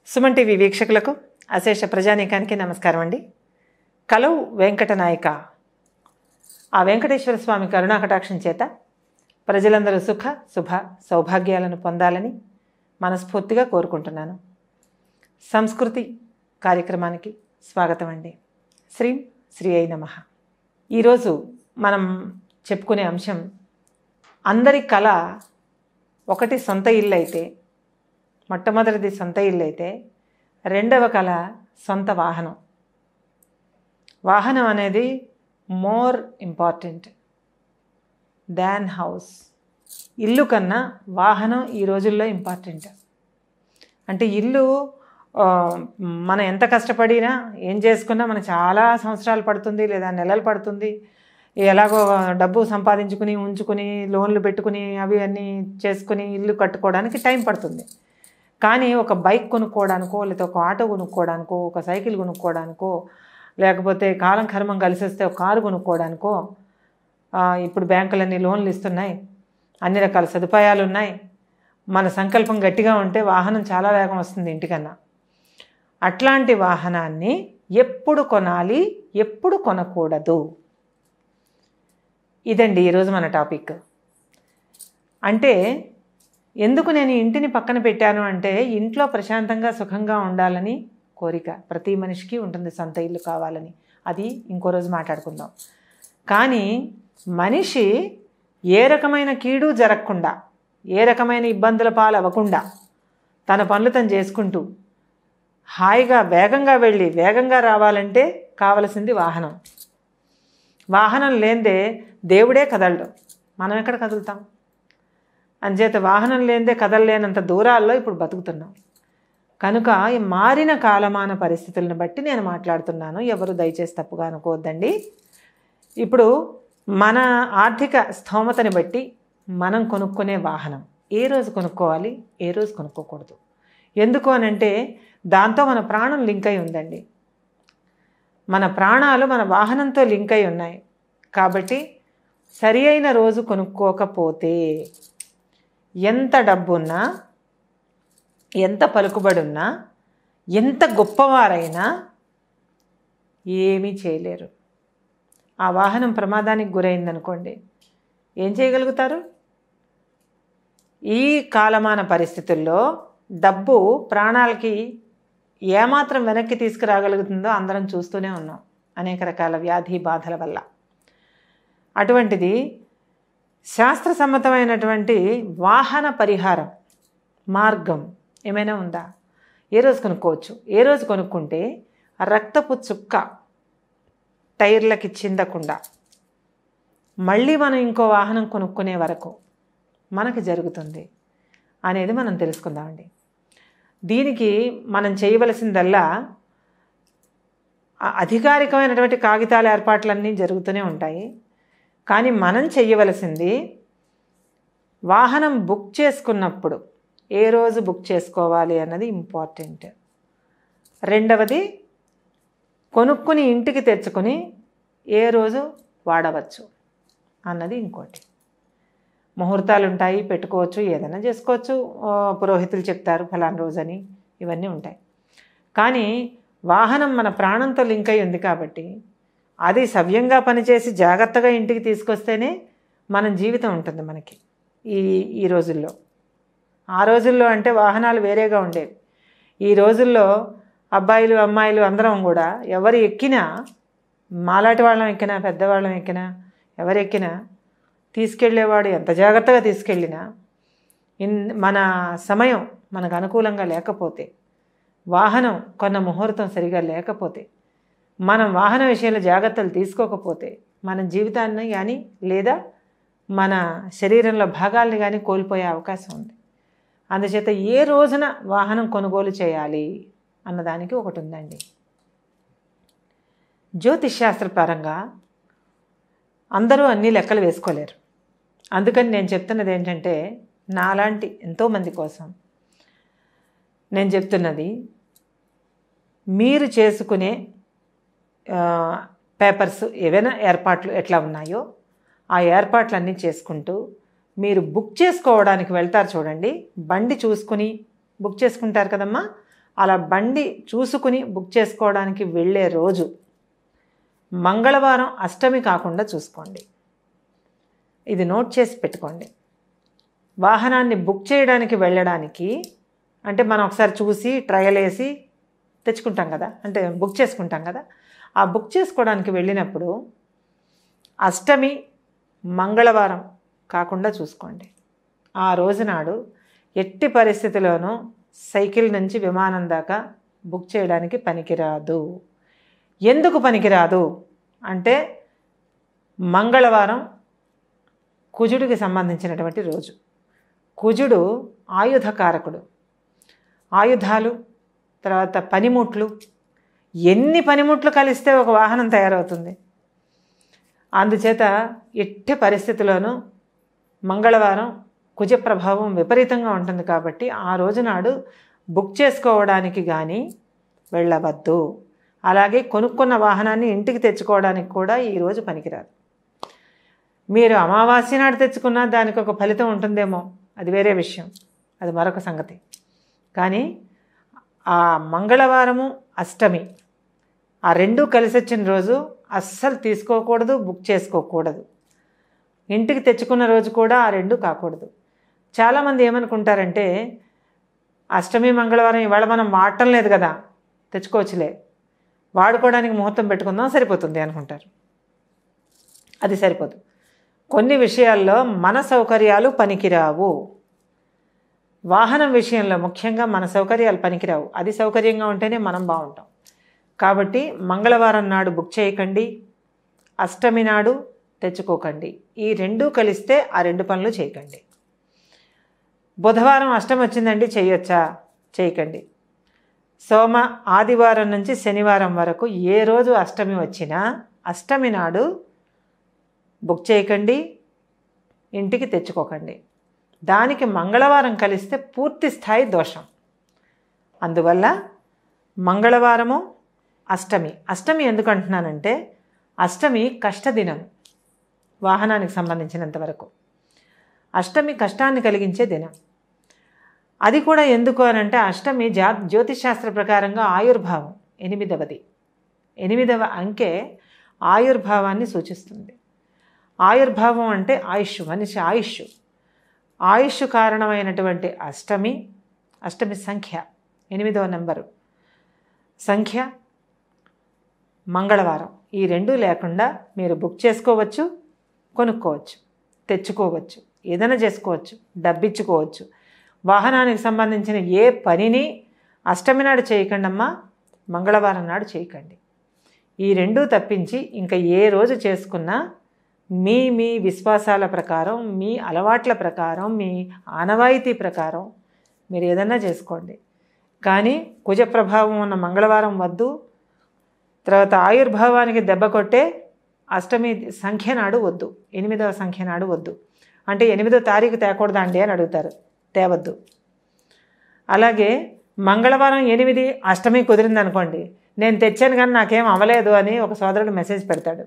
Suman TV వీక్షకులకు అశేష ప్రజానీకానికి నమస్కారం అండి కలవు వెంకట నాయక ఆ వెంకటేశ్వర స్వామి కరుణాకటాక్షం చేత ప్రజలందరూ సుఖ శుభ సౌభాగ్యాలను పొందాలని మనస్ఫూర్తిగా కోరుకుంటున్నాను సంస్కృతి కార్యక్రమానికి స్వాగతం అండి శ్రీ శ్రీ అయి నమ ఈరోజు మనం చెప్పుకునే అంశం అందరి కళ ఒకటి సొంత ఇల్లు అయితే మొట్టమొదటిది సొంత ఇల్లు అయితే రెండవ కళ సొంత వాహనం వాహనం అనేది మోర్ ఇంపార్టెంట్ దాన్ హౌస్ ఇల్లు కన్నా వాహనం ఈ రోజుల్లో ఇంపార్టెంట్ అంటే ఇల్లు ఆ, మనం ఎంత కష్టపడినా ఏం చేసుకున్నా మనకు చాలా సంవత్సరాలు పడుతుంది లేదా నెలలు పడుతుంది ఎలాగో డబ్బు సంపాదించుకుని ఉంచుకుని లోన్లు పెట్టుకుని అవి అన్నీ చేసుకుని ఇల్లు కట్టుకోవడానికి టైం పడుతుంది కానీ ఒక బైక్ కొనుక్కోవడానికో లేదా ఒక ఆటో కొనుక్కోవడానికో ఒక సైకిల్ కొనుక్కోవడానికో లేకపోతే కాలం కర్మం కలిసి వస్తే ఒక కారు కొనుక్కోవడానికో ఆ, ఇప్పుడు బ్యాంకులన్నీ లోన్లు ఇస్తున్నాయి అన్ని రకాల సదుపాయాలు ఉన్నాయి మన సంకల్పం గట్టిగా ఉంటే వాహనం చాలా వేగం వస్తుంది ఇంటికన్నా అట్లాంటి వాహనాన్ని ఎప్పుడు కొనాలి ఎప్పుడు కొనకూడదు ఇదండి ఈరోజు మన టాపిక్ అంటే ఎందుకు నేను ఇంటిని పక్కన పెట్టాను అంటే ఇంట్లో ప్రశాంతంగా సుఖంగా ఉండాలని కోరిక ప్రతి మనిషికి ఉంటుంది సొంత ఇల్లు కావాలని అది ఇంకో రోజు మాట్లాడుకుందాం కానీ మనిషి ఏ రకమైన కీడు జరగకుండా ఏ రకమైన ఇబ్బందుల పాలు అవ్వకుండా తన పనులు తను చేసుకుంటూ హాయిగా వేగంగా వెళ్ళి వేగంగా రావాలంటే కావలసింది వాహనం వాహనం లేనిదే దేవుడే కదలడు మనం ఎక్కడ కదులుతాం అంచేత వాహనం లేనిదే కదలలేనంత దూరాల్లో ఇప్పుడు బతుకుతున్నాం కనుక ఈ మారిన కాలమాన పరిస్థితులను బట్టి నేను మాట్లాడుతున్నాను ఎవరు దయచేసి తప్పుగా అనుకోవద్దండి ఇప్పుడు మన ఆర్థిక స్థోమతని బట్టి మనం కొనుక్కునే వాహనం ఏ రోజు కొనుక్కోవాలి ఏ రోజు కొనుక్కోకూడదు ఎందుకు అనంటే దాంతో మన ప్రాణం లింక్ అయి ఉందండి మన ప్రాణాలు మన వాహనంతో లింక్ అయి ఉన్నాయి కాబట్టి సరి అయిన రోజు కొనుక్కోకపోతే ఎంత డబ్బున్నా ఎంత పలుకుబడున్నా ఎంత గొప్పవారైనా ఏమీ చేయలేరు ఆ వాహనం ప్రమాదానికి గురైందనుకోండి ఏం చేయగలుగుతారు ఈ కాలమాన పరిస్థితుల్లో డబ్బు ప్రాణాలకి ఏమాత్రం వెనక్కి తీసుకురాగలుగుతుందో అందరం చూస్తూనే ఉన్నాం అనేక రకాల వ్యాధి బాధల వల్ల అటువంటిది శాస్త్రసమ్మతమైనటువంటి వాహన పరిహారం మార్గం ఏమైనా ఉందా ఏ రోజు కొనుక్కోవచ్చు ఏ రోజు కొనుక్కుంటే ఆ రక్తపు చుక్క టైర్లకి చిందకుండా మళ్ళీ మనం ఇంకో వాహనం కొనుక్కునే వరకు మనకి జరుగుతుంది అనేది మనం తెలుసుకుందామండి దీనికి మనం చేయవలసిందల్లా ఆ అధికారికమైనటువంటి కాగితాల ఏర్పాట్లన్నీ జరుగుతూనే ఉంటాయి కానీ మనం చెయ్యవలసింది వాహనం బుక్ చేసుకున్నప్పుడు ఏ రోజు బుక్ చేసుకోవాలి అన్నది ఇంపార్టెంట్ రెండవది కొనుక్కుని ఇంటికి తెచ్చుకొని ఏ రోజు వాడవచ్చు అన్నది ఇంకోటి ముహూర్తాలు ఉంటాయి పెట్టుకోవచ్చు ఏదైనా చేసుకోవచ్చు ఆ, పురోహితులు చెప్తారు ఫలానా రోజని ఇవన్నీ ఉంటాయి కానీ వాహనం మన ప్రాణంతో లింక్ అయి ఉంది కాబట్టి అది సవ్యంగా పనిచేసి జాగ్రత్తగా ఇంటికి తీసుకొస్తేనే మన జీవితం ఉంటుంది మనకి ఈ ఈ రోజుల్లో ఆ రోజుల్లో అంటే వాహనాలు వేరేగా ఉండేవి ఈ రోజుల్లో అబ్బాయిలు అమ్మాయిలు అందరం కూడా ఎవరు ఎక్కినా మాలాటి వాళ్ళం ఎక్కినా పెద్దవాళ్ళం ఎక్కినా ఎవరు ఎక్కినా తీసుకెళ్ళేవాడు ఎంత జాగ్రత్తగా తీసుకెళ్ళినా ఇన్ మన సమయం మనకు అనుకూలంగా లేకపోతే వాహనం కొన్న ముహూర్తం సరిగా లేకపోతే మనం వాహన విషయంలో జాగ్రత్తలు తీసుకోకపోతే మన జీవితాన్ని కానీ లేదా మన శరీరంలో భాగాల్ని కానీ కోల్పోయే అవకాశం ఉంది అందుచేత ఏ రోజున వాహనం కొనుగోలు చేయాలి అన్నదానికి ఒకటి ఉందండి జ్యోతిష్శాస్త్రపరంగా అందరూ అన్ని లెక్కలు వేసుకోలేరు అందుకని నేను చెప్తున్నది ఏంటంటే నాలాంటి ఎంతోమంది కోసం నేను చెప్తున్నది మీరు చేసుకునే ఆ, పేపర్స్ ఏవైనా ఏర్పాట్లు ఎట్లా ఉన్నాయో ఆ ఏర్పాట్లన్నీ చేసుకుంటూ మీరు బుక్ చేసుకోవడానికి వెళ్తారు చూడండి బండి చూసుకుని బుక్ చేసుకుంటారు కదమ్మా అలా బండి చూసుకుని బుక్ చేసుకోవడానికి వెళ్ళే రోజు మంగళవారం అష్టమి కాకుండా చూసుకోండి ఇది నోట్ చేసి పెట్టుకోండి వాహనాన్ని బుక్ చేయడానికి వెళ్ళడానికి అంటే మనం ఒకసారి చూసి ట్రయల్ వేసి తెచ్చుకుంటాం కదా అంటే బుక్ చేసుకుంటాం కదా ఆ బుక్ చేసుకోవడానికి వెళ్ళినప్పుడు అష్టమి మంగళవారం కాకుండా చూసుకోండి ఆ రోజునాడు ఎట్టి పరిస్థితిలోనూ సైకిల్ నుంచి విమానం దాకా బుక్ చేయడానికి పనికిరాదు ఎందుకు పనికిరాదు అంటే మంగళవారం కుజుడికి సంబంధించినటువంటి రోజు కుజుడు ఆయుధకారకుడు ఆయుధాలు తర్వాత పనిముట్లు ఎన్ని పనిముట్లు కలిస్తే ఒక వాహనం తయారవుతుంది అందుచేత ఎట్టి పరిస్థితిలోనూ మంగళవారం కుజ ప్రభావం విపరీతంగా ఉంటుంది కాబట్టి ఆ రోజునాడు బుక్ చేసుకోవడానికి కానీ వెళ్ళవద్దు అలాగే కొనుక్కున్న వాహనాన్ని ఇంటికి తెచ్చుకోవడానికి కూడా ఈరోజు పనికిరాదు మీరు అమావాస్య నాడు తెచ్చుకున్నా దానికి ఒక ఫలితం ఉంటుందేమో అది వేరే విషయం అది మరొక సంగతి కానీ ఆ మంగళవారము అష్టమి ఆ రెండు కలిసి వచ్చిన రోజు అస్సలు తీసుకోకూడదు బుక్ చేసుకోకూడదు ఇంటికి తెచ్చుకున్న రోజు కూడా ఆ రెండు కాకూడదు చాలామంది ఏమనుకుంటారంటే అష్టమి మంగళవారం ఇవాళ మనం వాడటం లేదు కదా తెచ్చుకోవచ్చులే వాడుకోవడానికి ముహూర్తం పెట్టుకుందాం సరిపోతుంది అనుకుంటారు అది సరిపోదు కొన్ని విషయాల్లో మన సౌకర్యాలు పనికిరావు వాహనం విషయంలో ముఖ్యంగా మన సౌకర్యాలు పనికిరావు అది సౌకర్యంగా ఉంటేనే మనం బాగుంటాం కాబట్టి మంగళవారం నాడు బుక్ చేయకండి అష్టమి నాడు తెచ్చుకోకండి ఈ రెండూ కలిస్తే ఆ రెండు పనులు చేయకండి బుధవారం అష్టమి వచ్చిందండి చేయొచ్చా చేయకండి సోమ ఆదివారం నుంచి శనివారం వరకు ఏ రోజు అష్టమి వచ్చినా అష్టమి నాడు బుక్ చేయకండి ఇంటికి తెచ్చుకోకండి దానికి మంగళవారం కలిస్తే పూర్తి స్థాయి దోషం అందువల్ల మంగళవారము అష్టమి అష్టమి ఎందుకు అంటున్నానంటే అష్టమి కష్టదినం వాహనానికి సంబంధించినంత వరకు అష్టమి కష్టాన్ని కలిగించే దినం అది కూడా ఎందుకు అని అంటే అష్టమి జా జ్యోతిషాస్త్ర ప్రకారంగా ఆయుర్భావం ఎనిమిదవది ఎనిమిదవ అంకె ఆయుర్భావాన్ని సూచిస్తుంది ఆయుర్భావం అంటే ఆయుష్ మనిషి ఆయుష్ ఆయుష్ కారణమైనటువంటి అష్టమి అష్టమి సంఖ్య ఎనిమిదవ నెంబరు సంఖ్య మంగళవారం ఈ రెండు లేకుండా మీరు బుక్ చేసుకోవచ్చు కొనుక్కోవచ్చు తెచ్చుకోవచ్చు ఏదైనా చేసుకోవచ్చు డబ్బిచ్చుకోవచ్చు వాహనానికి సంబంధించిన ఏ పనిని అష్టమి నాడు చేయకండి అమ్మా మంగళవారం నాడు చేయకండి ఈ రెండూ తప్పించి ఇంకా ఏ రోజు చేసుకున్నా మీ మీ విశ్వాసాల ప్రకారం మీ అలవాట్ల ప్రకారం మీ ఆనవాయితీ ప్రకారం మీరు ఏదన్నా చేసుకోండి కానీ కుజ ప్రభావం ఉన్న మంగళవారం వద్దు తర్వాత ఆయుర్భావానికి దెబ్బ కొట్టే అష్టమి సంఖ్య నాడు వద్దు ఎనిమిదవ సంఖ్య నాడు వద్దు అంటే ఎనిమిదో తారీఖు తేకూడదా అండి అని అడుగుతారు తేవద్దు అలాగే మంగళవారం ఎనిమిది అష్టమి కుదిరింది అనుకోండి నేను తెచ్చాను కానీ నాకేం అవ్వలేదు అని ఒక సోదరుడు మెసేజ్ పెడతాడు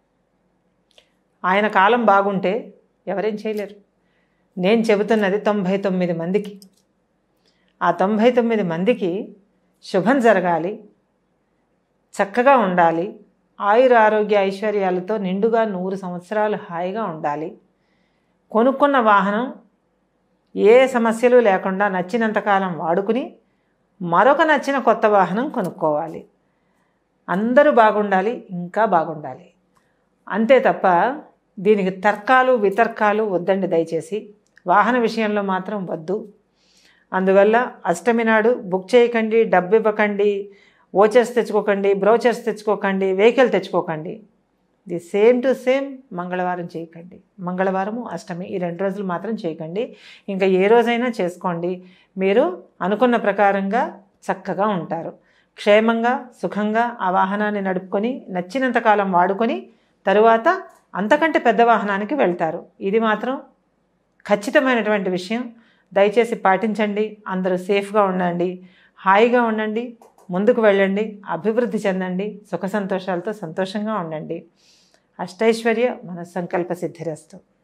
ఆయన కాలం బాగుంటే ఎవరేం చేయలేరు నేను చెబుతున్నది తొంభై తొమ్మిది మందికి ఆ తొంభై తొమ్మిది మందికి శుభం జరగాలి చక్కగా ఉండాలి ఆయుర ఆరోగ్య ఐశ్వర్యాలతో నిండుగా నూరు సంవత్సరాలు హాయిగా ఉండాలి కొనుక్కున్న వాహనం ఏ సమస్యలు లేకుండా నచ్చినంతకాలం వాడుకుని మరొక నచ్చిన కొత్త వాహనం కొనుక్కోవాలి అందరూ బాగుండాలి ఇంకా బాగుండాలి అంతే తప్ప దీనికి తర్కాలు వితర్కాలు వద్దండి దయచేసి వాహన విషయంలో మాత్రం వద్దు అందువల్ల అష్టమి నాడు బుక్ చేయకండి డబ్బు ఇవ్వకండి ఓచర్స్ తెచ్చుకోకండి బ్రోచర్స్ తెచ్చుకోకండి వెహికల్ తెచ్చుకోకండి ది సేమ్ టు సేమ్ మంగళవారం చేయకండి మంగళవారము అష్టమి ఈ రెండు రోజులు మాత్రం చేయకండి ఇంకా ఏ రోజైనా చేసుకోండి మీరు అనుకున్న ప్రకారంగా చక్కగా ఉంటారు క్షేమంగా సుఖంగా ఆ వాహనాన్ని నడుపుకొని నచ్చినంత కాలం వాడుకొని తరువాత అంతకంటే పెద్ద వాహనానికి వెళ్తారు ఇది మాత్రం ఖచ్చితమైనటువంటి విషయం దయచేసి పాటించండి అందరూ సేఫ్గా ఉండండి హాయిగా ఉండండి ముందుకు వెళ్ళండి అభివృద్ధి చెందండి సుఖ సంతోషాలతో సంతోషంగా ఉండండి అష్టైశ్వర్య మన సంకల్ప సిద్ధిరస్తు